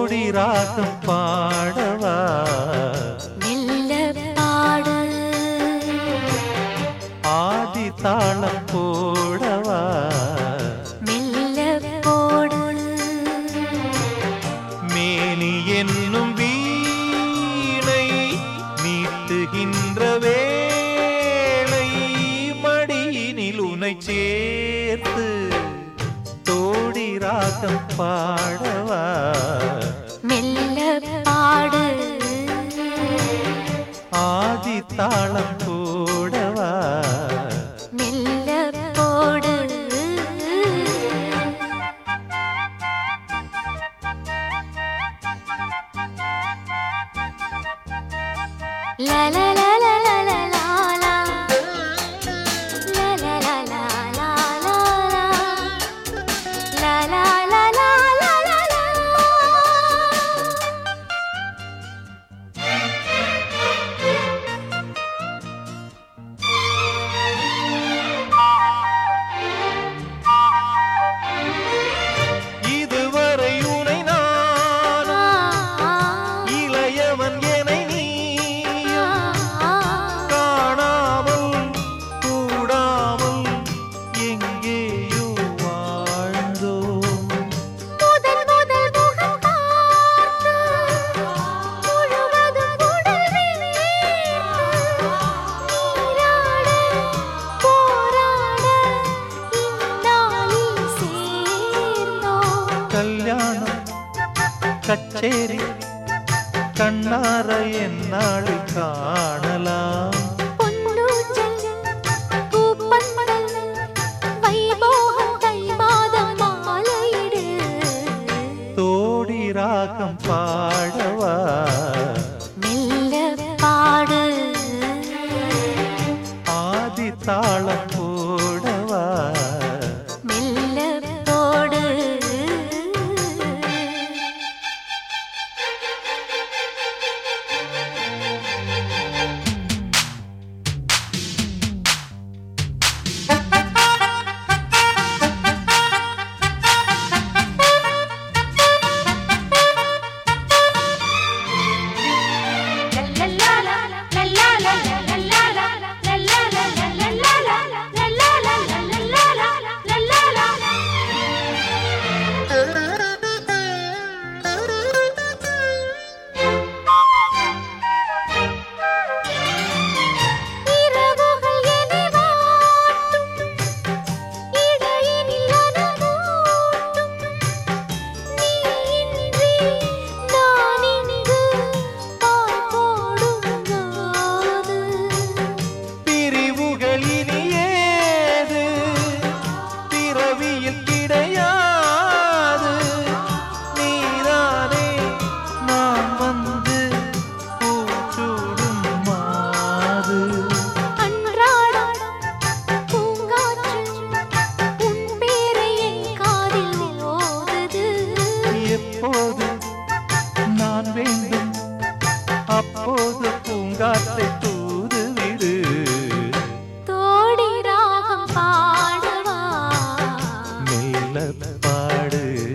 தோடி ராகம் பாடவா மெல்ல பாடு ஆதி தாளம் போடவா மெல்ல போடு மேனி என்னும் வீணை மீட்டுகின்ற வேளை மடியினில் உனை சேர்த்து தோடி ராகம் பாடவா மெல்ல பாடு ஆதி தாளம் போடவா மெல்ல போடு La la la la la la la la La la la la la la la La la la la la la la இதுவரை உனை நான் இளையவன் என நீ காணாமல் கூடாமல் எங்கேயோ வாழ்ந்தோம் முதல் முதல் முகம் பார்த்து முழுவதும் உடல் நீராட போராட இந்நாளில் சேர்ந்தோம் கல்யாணம் கச்சேரி கண்ணார என்னாள் காணலாம் பொன்னூஞ்சல் பூப்பந்தல் வைபோகம் தை மாதம் மாலையிடு தோடி ராகம் பாடவா மெல்ல பாடு ஆதி தாளம் போடவா மெல்ல போடு இரவுகள் என்னை வாட்டும் இடையினில் அனமூட்டும் நீ இன்றி நான் இங்கு பாய் போடுங்காது பிரிவுகள் இனி ஏது பிறவியில் கிடையாது நீதானே நான் வந்து பூச்சூடும் மாது அன்றாடம் பூங்காற்று உன் பேரை என் காதில் ஓதுது எப்போது நான் வேண்டும் அப்போது பூங்காற்றை தூது விடு தோடி ராகம் பாடவா மெல்ல பாடு